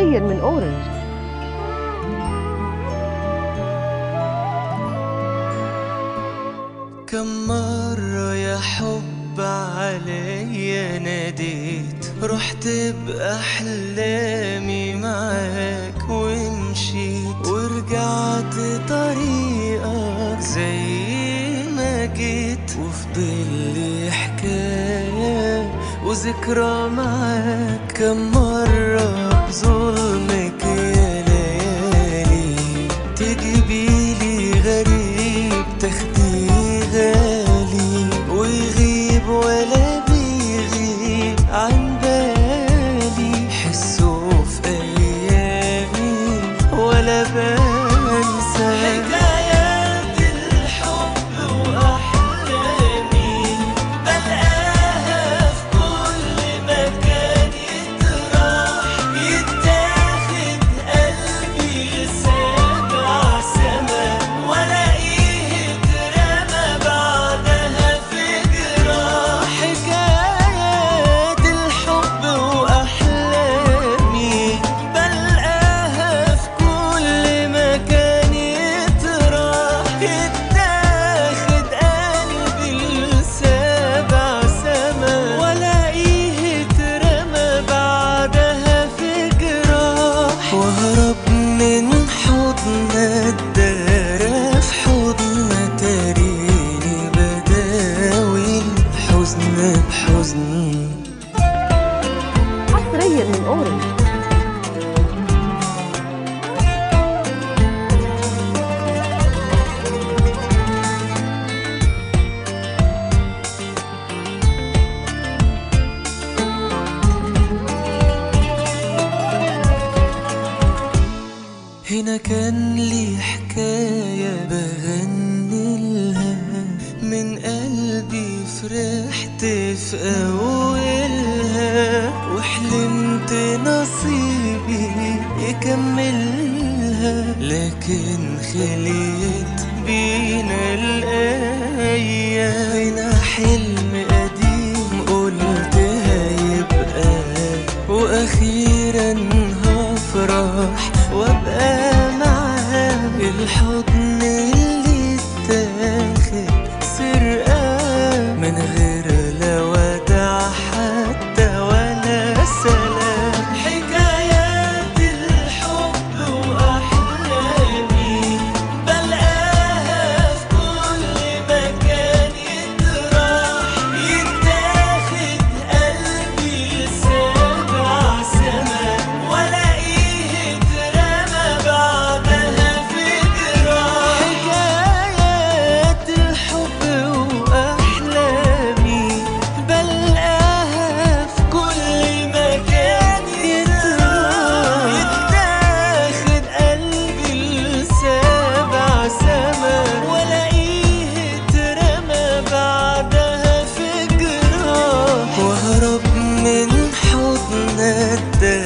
حصريا من اورنج كم مرة يا حب عليا ناديت رحت بأحلامي معاك ومشيت ورجعت طريقك زي ما جيت وفضل لي حكاية وذكرى معاك كم مرة بظلمك يا ليالي تجيبيلي غريب تاخدي غالي ويغيب ولا بيغيب عن بالي حسه في ايامي ولا بنسى حكايات الحب واحلامي بلقاها في كل مكان يتراح يتاخد قلبي لسابع سما والاقيه اترمى بعدها في جراح حكايات الحب واحلامي بلقاها في كل مكان يتراح يتاخد قلبي لسابع سما والاقيه اترمى بعدها في جراح وهرب من حضن الدار في حضن تاريني بداوي الحزن بحزن حصريا من اورنج هنا كان لي حكاية بغني لها من قلبي فرحت في أولها وحلمت نصيبي يكملها لكن خليت بينا الأيام هنا حلم قديم قلت هيبقى وأخيرا هفرح وابقى معاه الحضن اللي اتاخد سرقة من غير لا وداع حتى ولا سلام حكايات الحب وأحلامي بلقاها في كل مكان يتراح يتاخد قلبي لسابع سما والاقيه اترمى بعدها في جراح حكايات الحب واحلامي بلقاها في كل مكان يتراح يتاخد قلبي لسابع سما والاقيه اترمى بعدها في جراح وهرب من حضن الدار